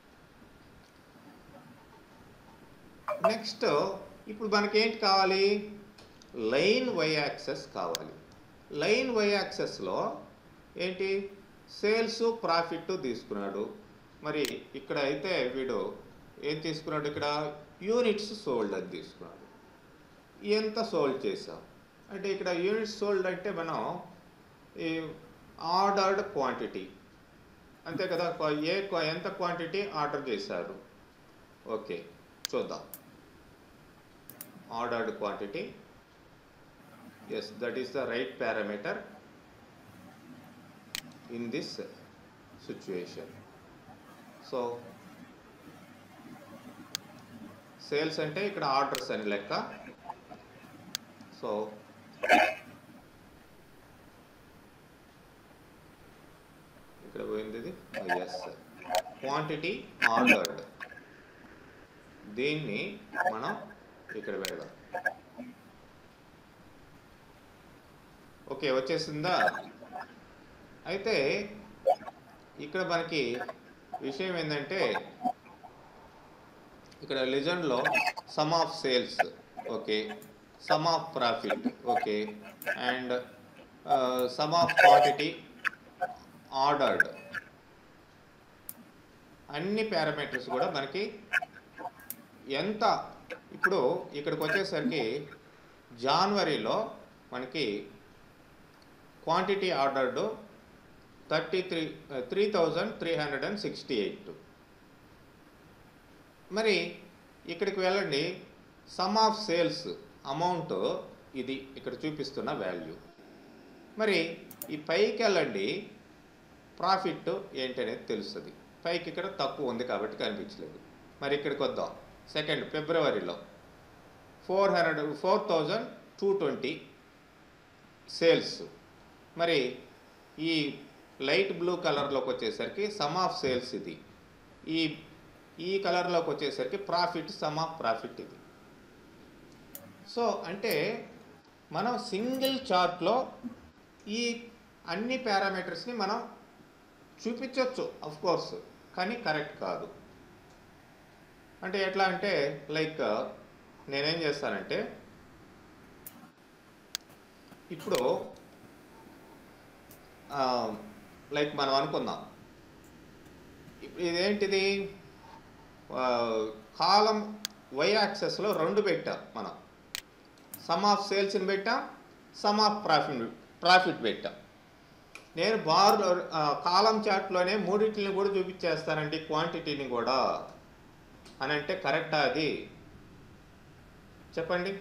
నెక్స్ట్ ఇప్పుడు మనకి ఏంటి కావాలి లైన్ వై యాక్సెస్ కావాలి లైన్ వై యాక్సెస్లో ఏంటి సేల్స్ ప్రాఫిట్ తీసుకున్నాడు మరి ఇక్కడ అయితే వీడు ఏం తీసుకున్నాడు ఇక్కడ యూనిట్స్ సోల్డ్ అని తీసుకున్నాడు ఎంత సోల్డ్ చేసాం అంటే ఇక్కడ యూనిట్స్ సోల్డ్ అంటే మనం ఈ ఆర్డర్డ్ క్వాంటిటీ అంతే కదా క్వ- ఏ క్వ- ఎంత క్వాంటిటీ ఆర్డర్ చేశారు ఓకే చూద్దాం ordered quantity yes that is the right parameter in this situation. So sales అంటే ఇక్కడ ఆర్డర్స్ అని లెక్క సో ఇక్కడ పోయింది ఇది ఎస్ క్వాంటిటీ ఆర్డర్డ్ దీన్ని మనం ఇక్కడ పెడదాం ఓకే వచ్చేసిందా అయితే ఇక్కడ మనకి విషయం ఏంటంటే ఇక్కడ లెజెండ్లో sum of sales okay sum of profit okay and sum of quantity ordered అన్ని పారామీటర్స్ కూడా మనకి ఎంత ఇప్పుడు ఇక్కడికి వచ్చేసరికి జనవరిలో మనకి quantity ordered thirty three three thousand three hundred and sixty eight మరి ఇక్కడికి వెళ్ళండి సమ్ ఆఫ్ సేల్స్ అమౌంట్ ఇది ఇక్కడ చూపిస్తున్న వాల్యూ మరి ఈ పైకి వెళ్ళండి ప్రాఫిట్ ఏంటనేది తెలుస్తుంది పైకి ఇక్కడ తక్కువ ఉంది కాబట్టి కనిపించలేదు మరి ఇక్కడికి వద్దాం సెకండ్ ఫిబ్రవరిలో four hundred four thousand two twenty sales మరి ఈ లైట్ బ్లూ కలర్లోకి వచ్చేసరికి సమ్ ఆఫ్ సేల్స్ ఇది ఈ ఈ కలర్లోకి వచ్చేసరికి ప్రాఫిట్ సమ్ ఆఫ్ ప్రాఫిట్ ఇది సో అంటే మనం సింగిల్ చార్ట్లో ఈ అన్ని పారామీటర్స్ని మనం చూపించవచ్చు అఫ్ కోర్స్ కానీ కరెక్ట్ కాదు అంటే ఎట్లా అంటే లైక్ నేనేం చేస్తానంటే ఇప్పుడు లైక్ మనం అనుకుందాం ఇప్పుడు ఇదేంటిది కాలం వై యాక్సెస్లో రెండు పెట్టాం మనం సమ్ ఆఫ్ సేల్స్ని పెట్టాం సమ్ ఆఫ్ ప్రాఫిట్ ప్రాఫిట్ పెట్టాం నేను బార్ కాలం చార్ట్లోనే మూడింటిని కూడా చూపించేస్తానండి క్వాంటిటీని కూడా అని అంటే కరెక్టా అది చెప్పండి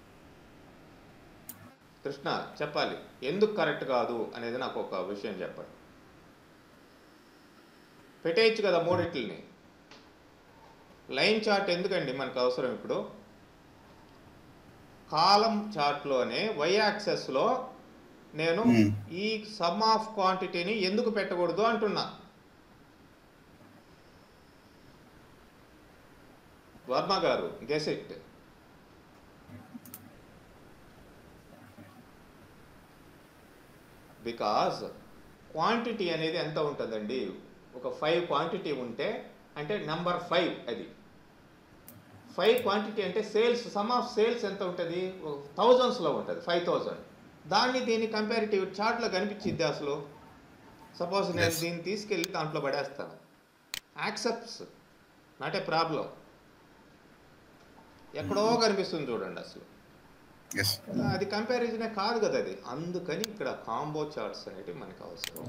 కృష్ణ చెప్పాలి ఎందుకు కరెక్ట్ కాదు అనేది నాకు ఒక విషయం చెప్పండి పెట్టేయచ్చు కదా మూడిట్లని లైన్ చార్ట్ ఎందుకండి మనకు అవసరం ఇప్పుడు కాలం చార్ట్లోనే వై యాక్సెస్లో నేను Hmm. ఈ సమ్ ఆఫ్ క్వాంటిటీని ఎందుకు పెట్టకూడదు అంటున్నా వర్మ గారు గెస్ ఇట్ బికాజ్ క్వాంటిటీ అనేది ఎంత ఉంటుందండి ఒక ఫైవ్ క్వాంటిటీ ఉంటే అంటే నెంబర్ ఫైవ్ అది ఫైవ్ క్వాంటిటీ అంటే సేల్స్ సమ్ ఆఫ్ సేల్స్ ఎంత ఉంటుంది థౌజండ్స్లో ఉంటుంది ఫైవ్ థౌజండ్ దాన్ని దీన్ని కంపారిటివ్ చార్ట్లో కనిపించిద్ది అసలు సపోజ్ నేను Yes. దీన్ని తీసుకెళ్ళి దాంట్లో పడేస్తాను యాక్సెప్ట్స్ నాట్ ఏ ప్రాబ్లం ఎక్కడో కనిపిస్తుంది చూడండి అసలు ఎస్ అది కంపారిజనే కాదు కదా అది అందుకని ఇక్కడ కాంబో చార్ట్స్ అనేవి మనకు అవసరం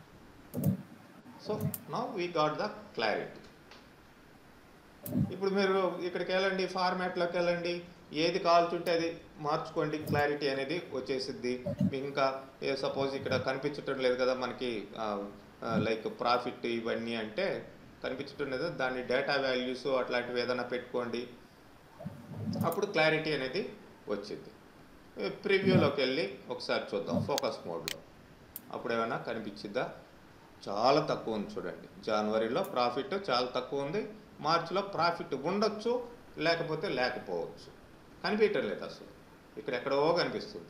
so now we got the clarity ఇప్పుడు మీరు ఇక్కడికి వెళ్ళండి ఫార్మాట్లోకి వెళ్ళండి ఏది కావాల్చుంటే అది మార్చుకోండి క్లారిటీ అనేది వచ్చేసిద్ది మీకు ఇంకా సపోజ్ ఇక్కడ కనిపించటం లేదు కదా మనకి లైక్ ప్రాఫిట్ ఇవన్నీ అంటే కనిపించటం లేదు దాన్ని డేటా వాల్యూస్ అట్లాంటివి ఏదైనా పెట్టుకోండి అప్పుడు క్లారిటీ అనేది వచ్చింది ప్రివ్యూలోకి వెళ్ళి ఒకసారి చూద్దాం ఫోకస్ మోడ్లో అప్పుడు ఏమైనా కనిపించిద్దా చాలా తక్కువ ఉంది చూడండి జనవరిలో ప్రాఫిట్ చాలా తక్కువ ఉంది మార్చిలో ప్రాఫిట్ ఉండొచ్చు లేకపోతే లేకపోవచ్చు కనిపించడం లేదు అసలు ఇక్కడ ఎక్కడో కనిపిస్తుంది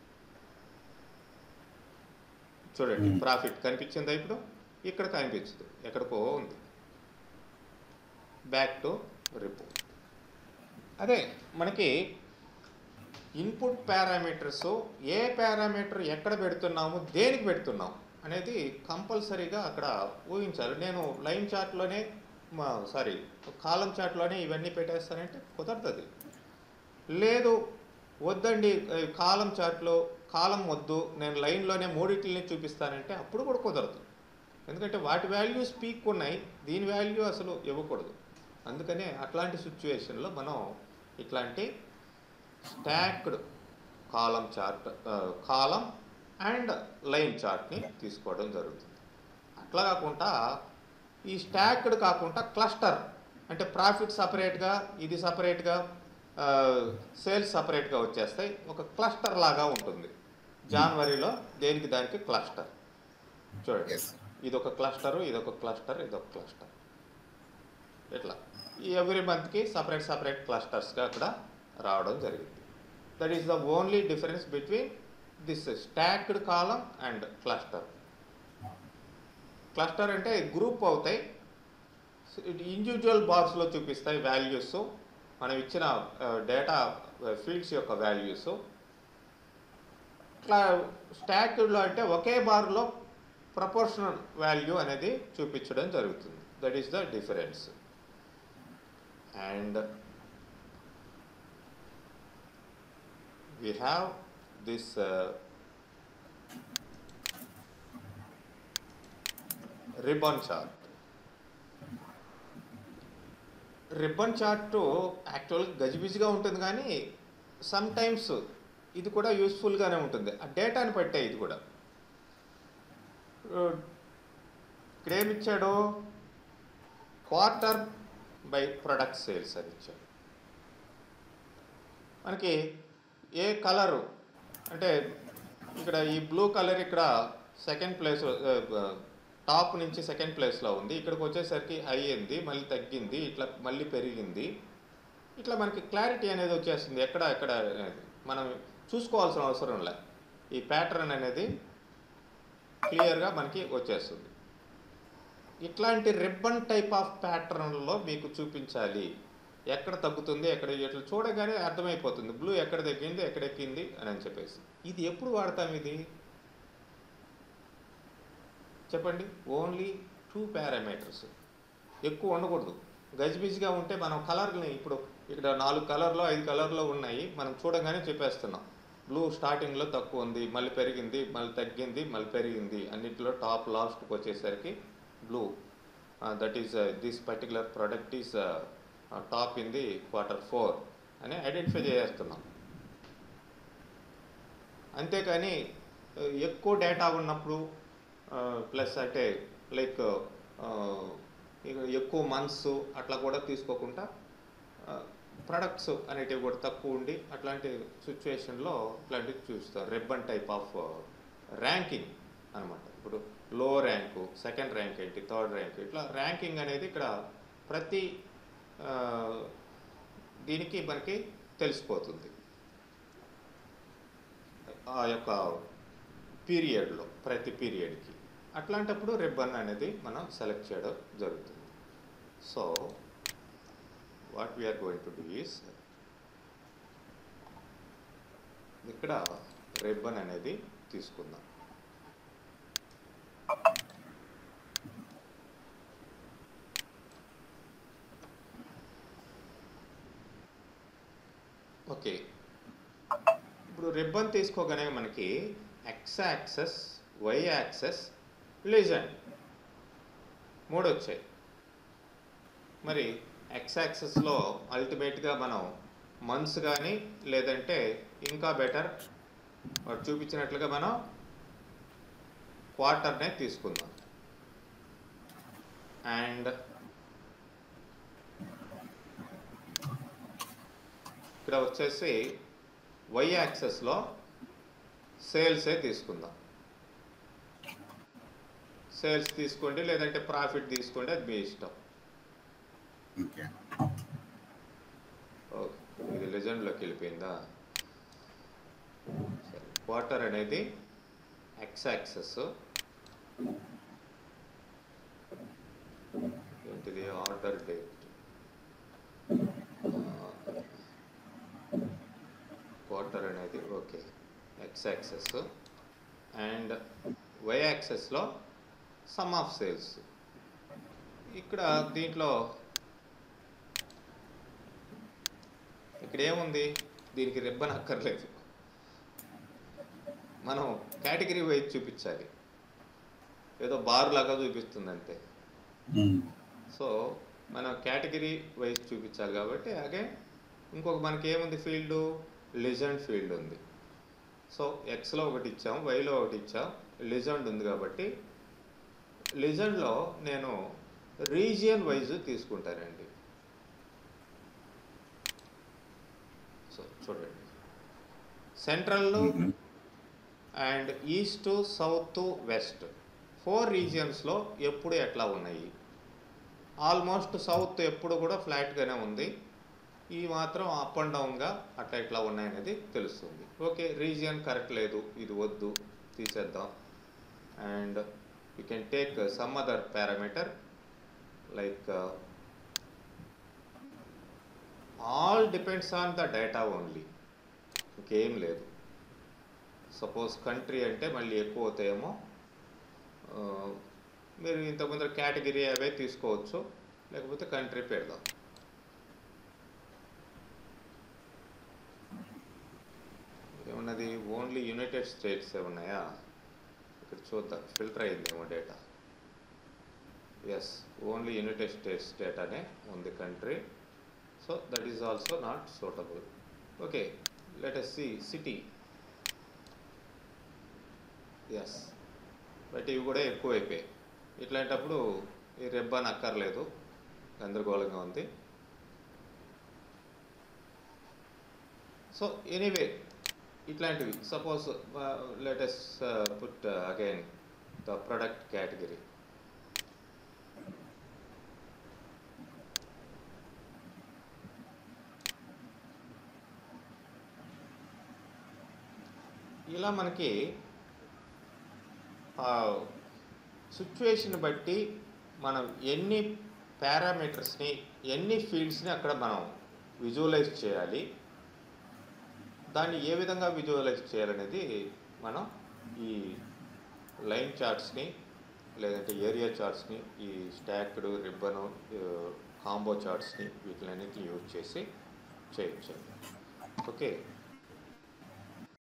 చూడండి Hmm. ప్రాఫిట్ కనిపించిందా ఇప్పుడు ఇక్కడ కనిపించదు ఎక్కడికో ఉంది బ్యాక్ టు రిపోర్ట్ అదే మనకి ఇన్పుట్ పారామీటర్స్ ఏ పారామీటర్ ఎక్కడ పెడుతున్నాము దేనికి పెడుతున్నాం అనేది కంపల్సరీగా అక్కడ ఊహించాలి నేను లైన్ చార్ట్లోనే సారీ కాలం చార్ట్లోనే ఇవన్నీ పెట్టేస్తానంటే కుదరదు లేదు వద్దండి ఈ కాలం చార్ట్లో కాలం వద్దు నేను లైన్లోనే మూడింటిని చూపిస్తానంటే అప్పుడు కూడా కుదరదు ఎందుకంటే వాటి వాల్యూస్ పీక్ ఉన్నాయి దీని వాల్యూ అసలు ఇవ్వకూడదు అందుకనే అట్లాంటి సిచ్యువేషన్లో మనం ఇట్లాంటి stacked column chart column and line చార్ట్ని తీసుకోవడం జరుగుతుంది అట్లా కాకుండా ఈ స్టాక్డ్ కాకుండా క్లస్టర్ అంటే ప్రాఫిట్ సపరేట్గా ఇది సపరేట్గా సేల్స్ సపరేట్గా వచ్చేస్తాయి ఒక క్లస్టర్ లాగా ఉంటుంది జనవరిలో దేనికి దానికి క్లస్టర్ చూడండి Yes. ఇది ఒక క్లస్టరు ఇది ఒక క్లస్టర్ ఇది ఒక క్లస్టర్ ఇట్లా ఈ ఎవ్రీ మంత్కి సపరేట్ సపరేట్ క్లస్టర్స్గా అక్కడ రావడం జరిగింది that is the only difference between this stacked column and cluster cluster అంటే గ్రూప్ అవుతాయి ఇండివిజువల్ బాక్స్లో చూపిస్తాయి వాల్యూస్ మనం ఇచ్చిన డేటా ఫీల్డ్స్ యొక్క వాల్యూస్ ఇట్లా స్టాక్డ్లో అంటే ఒకే బార్లో ప్రపోర్షనల్ వాల్యూ అనేది చూపించడం జరుగుతుంది that is the difference and we have this uh, ribbon chart. Ribbon chart యాక్చువల్గా గజిబిజిగా ఉంటుంది కానీ సమ్ టైమ్స్ ఇది కూడా యూస్ఫుల్గానే ఉంటుంది ఆ డేటాని పట్టే ఇది కూడా ఇక్కడ ఏమి ఇచ్చాడు క్వార్టర్ బై ప్రొడక్ట్ సేల్స్ అని ఇచ్చాడు మనకి ఏ కలరు అంటే ఇక్కడ ఈ బ్లూ కలర్ ఇక్కడ సెకండ్ ప్లేస్ టాప్ నుంచి సెకండ్ ప్లేస్లో ఉంది ఇక్కడికి వచ్చేసరికి హై అయింది మళ్ళీ తగ్గింది ఇట్లా మళ్ళీ పెరిగింది ఇట్లా మనకి క్లారిటీ అనేది వచ్చేస్తుంది ఎక్కడ ఎక్కడ అనేది మనం చూసుకోవాల్సిన అవసరం లే ఈ ప్యాటర్న్ అనేది క్లియర్గా మనకి వచ్చేస్తుంది ఇట్లాంటి రిబ్బన్ టైప్ ఆఫ్ ప్యాటర్న్లో మీకు చూపించాలి ఎక్కడ తగ్గుతుంది ఎక్కడ ఇట్లా చూడగానే అర్థమైపోతుంది బ్లూ ఎక్కడ తగ్గింది ఎక్కడ ఎక్కింది అని అని చెప్పేసి ఇది ఎప్పుడు వాడతాం ఇది చెప్పండి ఓన్లీ టూ పారామీటర్స్ ఎక్కువ ఉండకూడదు గజిబిజిగా ఉంటే మనం కలర్ని ఇప్పుడు ఇక్కడ నాలుగు కలర్లో ఐదు కలర్లో ఉన్నాయి మనం చూడగానే చెప్పేస్తున్నాం బ్లూ స్టార్టింగ్లో తక్కువ ఉంది మళ్ళీ పెరిగింది మళ్ళీ తగ్గింది మళ్ళీ పెరిగింది అన్నింటిలో టాప్ లాస్ట్కి వచ్చేసరికి blue that is this particular product is top in the quarter four అని ఐడెంటిఫై చేస్తున్నాం అంతేకాని ఆ, ఎక్కువ డేటా ఉన్నప్పుడు ప్లస్ అంటే లైక్ ఎక్కువ మంత్స్ అట్లా కూడా తీసుకోకుండా ప్రొడక్ట్స్ అనేటివి కూడా తక్కువ ఉండి అట్లాంటి సిచ్యువేషన్లో ఇట్లాంటివి చూస్తారు రెబ్బన్ టైప్ ఆఫ్ ర్యాంకింగ్ అనమాట ఇప్పుడు లో ర్యాంకు సెకండ్ ర్యాంక్ ఏంటి థర్డ్ ర్యాంక్ ఇట్లా ర్యాంకింగ్ అనేది ఇక్కడ ప్రతి ఆ, దీనికి మనకి తెలిసిపోతుంది ఆ యొక్క పీరియడ్లో ప్రతి పీరియడ్కి అట్లాంటప్పుడు రిబ్బన్ అనేది మనం సెలెక్ట్ చేయడం జరుగుతుంది so what we are going to do is ఇక్కడ రిబ్బన్ అనేది తీసుకుందాం ఓకే ఇప్పుడు రిబ్బన్ తీసుకోగానే మనకి X axis Y axis legend మూడు వచ్చాయి మరి ఎక్స్ యాక్సెస్లో అల్టిమేట్గా మనం మంత్స్ కానీ లేదంటే ఇంకా బెటర్ వాడు చూపించినట్లుగా మనం క్వార్టర్నే తీసుకుందాం అండ్ ఇక్కడ వచ్చేసి వై యాక్సెస్లో సేల్సే తీసుకుందాం సేల్స్ తీసుకోండి లేదంటే ప్రాఫిట్ తీసుకోండి అది మీ ఇష్టం ఓకే ఓకే ఇది లెజెండ్లోకి వెళ్ళిపోయిందా సరే క్వార్టర్ అనేది ఎక్స్ యాక్సెస్ ఏంటిది ఆర్డర్ డేట్ క్వార్టర్ అనేది okay X axis and Y యాక్సెస్లో సమ్ ఆఫ్ సేల్స్ ఇక్కడ దీంట్లో ఇక్కడ ఏముంది దీనికి రిబ్బన్ అక్కర్లేదు మనం కేటగిరీ వైజ్ చూపించాలి ఏదో బార్ లాగా చూపిస్తుంది అంతే సో మనం కేటగిరీ వైజ్ చూపించాలి కాబట్టి అగే ఇంకొక మనకి ఏముంది ఫీల్డ్ లిజెండ్ ఫీల్డ్ ఉంది సో ఎక్స్లో ఒకటి ఇచ్చాం వైలో ఒకటి ఇచ్చాం లిజెండ్ ఉంది కాబట్టి లిజెండ్లో నేను రీజియన్ వైజ్ తీసుకుంటానండి చూడండి central and east south west four రీజియన్స్లో ఎప్పుడు ఎట్లా ఉన్నాయి ఆల్మోస్ట్ సౌత్ ఎప్పుడు కూడా ఫ్లాట్గానే ఉంది ఈ మాత్రం అప్ అండ్ డౌన్గా అట్లా ఇట్లా ఉన్నాయనేది తెలుస్తుంది ఓకే రీజియన్ కరెక్ట్ లేదు ఇది వద్దు తీసేద్దాం and you can take some other parameter like all depends on the data only ఇంకేం లేదు సపోజ్ కంట్రీ అంటే మళ్ళీ ఎక్కువ అవుతాయేమో ఆ, మీరు ఇంతకుముందు కేటగిరీ అవే తీసుకోవచ్చు లేకపోతే కంట్రీ పెడదాం ఏమన్నది ఓన్లీ యునైటెడ్ స్టేట్స్ ఉన్నాయా ఇక్కడ చూద్దాం ఫిల్టర్ అయిందేమో data yes only United States డేటానే ఉంది country so that is also not suitable okay let's see city yes but ఇవి కూడా ఎక్కువ అయిపోయాయి ఇట్లాంటప్పుడు ఈ రెబ్బన్ అక్కర్లేదు గందరగోళంగా ఉంది సో ఎనీవే ఇట్లాంటివి suppose let's put again the product category ఇలా మనకి సిచ్యువేషన్ బట్టి మనం ఎన్ని పారామీటర్స్ని ఎన్ని ఫీల్డ్స్ని అక్కడ మనం విజువలైజ్ చేయాలి దాన్ని ఏ విధంగా విజువలైజ్ చేయాలనేది మనం ఈ లైన్ చార్ట్స్ని లేదంటే ఏరియా చార్ట్స్ని ఈ స్టాక్డ్ రిబ్బను కాంబో చార్ట్స్ని వీటిలన్నిటిని యూజ్ చేసి చేయొచ్చు ఓకే